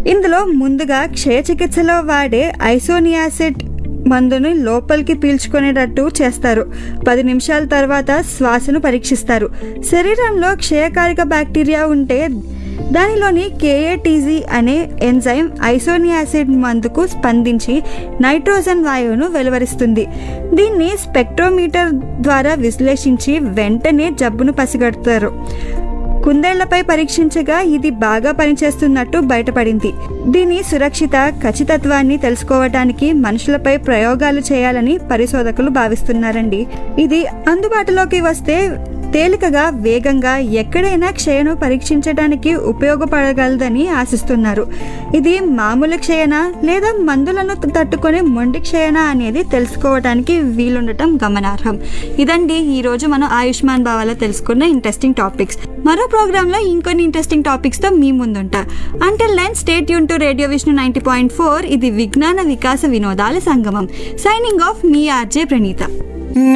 ఇందులో ముందుగా క్షయ చికిత్సలో వాడే ఐసోనియాసిడ్ మందుని లోపలికి పీల్చుకునేటట్టు చేస్తారు పది నిమిషాల తర్వాత శ్వాసను పరీక్షిస్తారు శరీరంలో క్షయకారిక బ్యాక్టీరియా ఉంటే దానిలోని కేఏటీజీ అనే ఎంజైమ్ ఐసోనియాసిడ్ మందుకు స్పందించి నైట్రోజన్ వాయువును వెలువరిస్తుంది దీన్ని స్పెక్ట్రోమీటర్ ద్వారా విశ్లేషించి వెంటనే జబ్బును పసిగడతారు కుందేళ్లపై పరీక్షించగా ఇది బాగా పనిచేస్తున్నట్టు బయటపడింది దీని సురక్షిత ఖచ్చితత్వాన్ని తెలుసుకోవటానికి మనుషులపై ప్రయోగాలు చేయాలని పరిశోధకులు భావిస్తున్నారండి ఇది అందుబాటులోకి వస్తే తేలికగా వేగంగా ఎక్కడైనా క్షయను పరీక్షించడానికి ఉపయోగపడగలదని ఆశిస్తున్నారు ఇది మామూలు క్షయన లేదా మందులను తట్టుకొని మొండి క్షయన అనేది తెలుసుకోవడానికి వీలుండటం గమనార్హం ఇదండి ఈ రోజు మనం ఆయుష్మాన్ భావాలో తెలుసుకున్న ఇంట్రెస్టింగ్ టాపిక్స్ మరో ప్రోగ్రాంలో ఇంకొన్ని ఇంట్రెస్టింగ్ టాపిక్స్తో మీ ముందుంటా అంటల్ లైన్ స్టేట్ యూన్ to radio Vishnu ninety point four ఇది విజ్ఞాన వికాస వినోదాల సంగమం సైనింగ్ ఆఫ్ మీ ఆర్జే ప్రణీత